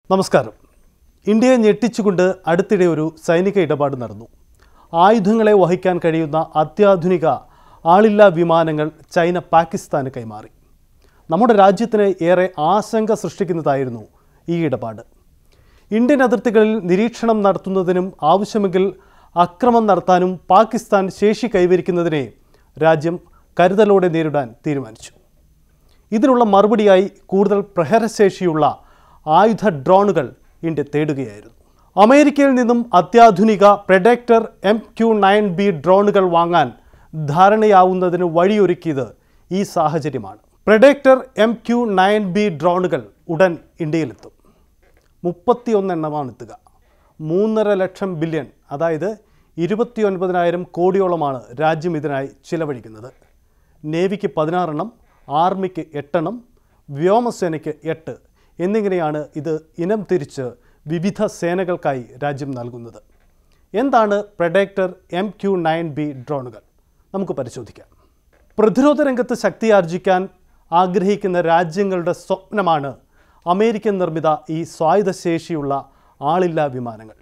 നമസ്കാരം ഇന്ത്യയെ ഞെട്ടിച്ചുകൊണ്ട് അടുത്തിടെ ഒരു സൈനിക ഇടപാട് നടന്നു ആയുധങ്ങളെ വഹിക്കാൻ കഴിയുന്ന അത്യാധുനിക ആളില്ലാ വിമാനങ്ങൾ ചൈന പാകിസ്ഥാന് കൈമാറി നമ്മുടെ രാജ്യത്തിന് ഏറെ ആശങ്ക സൃഷ്ടിക്കുന്നതായിരുന്നു ഈ ഇടപാട് ഇന്ത്യൻ അതിർത്തികളിൽ നിരീക്ഷണം നടത്തുന്നതിനും ആവശ്യമെങ്കിൽ അക്രമം നടത്താനും പാകിസ്ഥാൻ ശേഷി കൈവരിക്കുന്നതിനെ രാജ്യം കരുതലോടെ നേരിടാൻ തീരുമാനിച്ചു ഇതിനുള്ള മറുപടിയായി കൂടുതൽ പ്രഹരശേഷിയുള്ള ആയുധ ഡ്രോണുകൾ ഇന്ത്യ തേടുകയായിരുന്നു അമേരിക്കയിൽ നിന്നും അത്യാധുനിക predator M Q nine B ഡ്രോണുകൾ വാങ്ങാൻ ധാരണയാവുന്നതിന് വഴിയൊരുക്കിയത് ഈ സാഹചര്യമാണ് predator M Q nine B ഡ്രോണുകൾ ഉടൻ ഇന്ത്യയിലെത്തും മുപ്പത്തിയൊന്നെണ്ണമാണ് എത്തുക മൂന്നര ലക്ഷം ബില്യൺ അതായത് ഇരുപത്തിയൊൻപതിനായിരം കോടിയോളമാണ് രാജ്യം ഇതിനായി ചിലവഴിക്കുന്നത് നേവിക്ക് പതിനാറെണ്ണം ആർമിക്ക് എട്ടെണ്ണം വ്യോമസേനയ്ക്ക് എട്ട് എന്നിങ്ങനെയാണ് ഇത് ഇനം തിരിച്ച് വിവിധ സേനകൾക്കായി രാജ്യം നൽകുന്നത് എന്താണ് predator M Q nine B ഡ്രോണുകൾ നമുക്ക് പരിശോധിക്കാം പ്രതിരോധ രംഗത്ത് ശക്തിയാർജിക്കാൻ ആഗ്രഹിക്കുന്ന രാജ്യങ്ങളുടെ സ്വപ്നമാണ് അമേരിക്കൻ നിർമ്മിത ഈ സ്വായുധ ശേഷിയുള്ള ആളില്ലാ വിമാനങ്ങൾ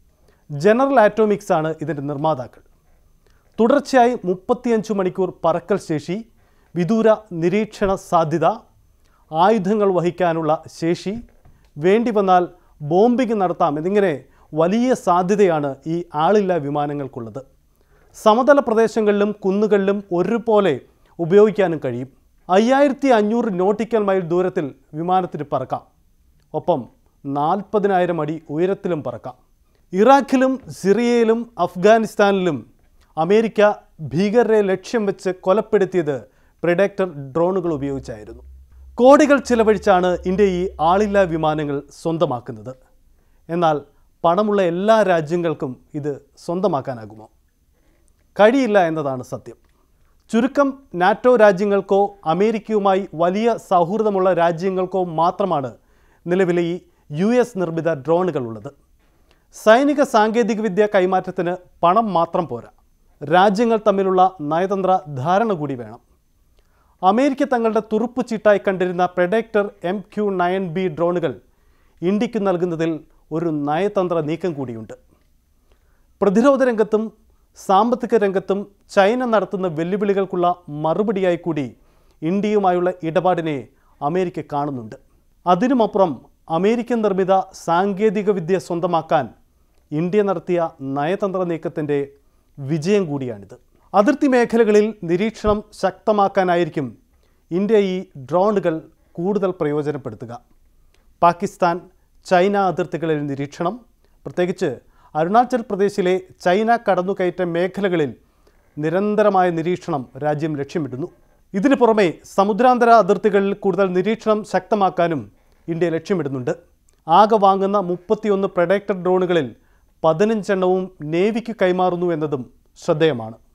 ജനറൽ ആറ്റോമിക്സ് ആണ് ഇതിൻ്റെ നിർമ്മാതാക്കൾ തുടർച്ചയായി മുപ്പത്തിയഞ്ച് മണിക്കൂർ പറക്കൽ ശേഷി വിദൂര നിരീക്ഷണ സാധ്യത ആയുധങ്ങൾ വഹിക്കാനുള്ള ശേഷി വേണ്ടി വന്നാൽ ബോംബിംഗ് നടത്താം എന്നിങ്ങനെ വലിയ സാധ്യതയാണ് ഈ ആളില്ലാ വിമാനങ്ങൾക്കുള്ളത് സമതല പ്രദേശങ്ങളിലും കുന്നുകളിലും ഒരുപോലെ ഉപയോഗിക്കാനും കഴിയും അയ്യായിരത്തി അഞ്ഞൂറ് നോട്ടിക്കൽ മൈൽ ദൂരത്തിൽ വിമാനത്തിന് പറക്കാം ഒപ്പം നാൽപ്പതിനായിരം അടി ഉയരത്തിലും പറക്കാം ഇറാഖിലും സിറിയയിലും അഫ്ഗാനിസ്ഥാനിലും അമേരിക്ക ഭീകരരെ ലക്ഷ്യം വെച്ച് കൊലപ്പെടുത്തിയത് പ്രിഡക്ടർ ഡ്രോണുകൾ ഉപയോഗിച്ചായിരുന്നു കോടികൾ ചിലവഴിച്ചാണ് ഇന്ത്യ ഈ ആളില്ലാ വിമാനങ്ങൾ സ്വന്തമാക്കുന്നത് എന്നാൽ പണമുള്ള എല്ലാ രാജ്യങ്ങൾക്കും ഇത് സ്വന്തമാക്കാനാകുമോ കഴിയില്ല എന്നതാണ് സത്യം ചുരുക്കം നാറ്റോ രാജ്യങ്ങൾക്കോ അമേരിക്കയുമായി വലിയ സൗഹൃദമുള്ള രാജ്യങ്ങൾക്കോ മാത്രമാണ് നിലവിലെ ഈ യു എസ് നിർമ്മിത ഡ്രോണുകൾ ഉള്ളത് സൈനിക സാങ്കേതികവിദ്യ കൈമാറ്റത്തിന് പണം മാത്രം പോരാ രാജ്യങ്ങൾ തമ്മിലുള്ള നയതന്ത്ര ധാരണ കൂടി വേണം അമേരിക്ക തങ്ങളുടെ തുറുപ്പ് ചീട്ടായി കണ്ടിരുന്ന predator M Q nine B ഡ്രോണുകൾ ഇന്ത്യക്ക് നൽകുന്നതിൽ ഒരു നയതന്ത്ര നീക്കം കൂടിയുണ്ട് പ്രതിരോധ രംഗത്തും സാമ്പത്തിക രംഗത്തും ചൈന നടത്തുന്ന വെല്ലുവിളികൾക്കുള്ള മറുപടിയായി കൂടി ഇന്ത്യയുമായുള്ള ഇടപാടിനെ അമേരിക്ക കാണുന്നുണ്ട് അതിനുമപ്പുറം അമേരിക്കൻ നിർമ്മിത സാങ്കേതികവിദ്യ സ്വന്തമാക്കാൻ ഇന്ത്യ നടത്തിയ നയതന്ത്ര നീക്കത്തിൻ്റെ വിജയം കൂടിയാണിത് അതിർത്തി മേഖലകളിൽ നിരീക്ഷണം ശക്തമാക്കാനായിരിക്കും ഇന്ത്യ ഈ ഡ്രോണുകൾ കൂടുതൽ പ്രയോജനപ്പെടുത്തുക പാകിസ്ഥാൻ ചൈന അതിർത്തികളിൽ നിരീക്ഷണം പ്രത്യേകിച്ച് അരുണാചൽ പ്രദേശിലെ ചൈന കടന്നുകയറ്റ മേഖലകളിൽ നിരന്തരമായ നിരീക്ഷണം രാജ്യം ലക്ഷ്യമിടുന്നു ഇതിനു പുറമെ സമുദ്രാന്തര അതിർത്തികളിൽ കൂടുതൽ നിരീക്ഷണം ശക്തമാക്കാനും ഇന്ത്യ ലക്ഷ്യമിടുന്നുണ്ട് ആകെ വാങ്ങുന്ന മുപ്പത്തിയൊന്ന് പ്രൊഡക്ടർ ഡ്രോണുകളിൽ പതിനഞ്ചെണ്ണവും നേവിക്ക് കൈമാറുന്നു എന്നതും ശ്രദ്ധേയമാണ്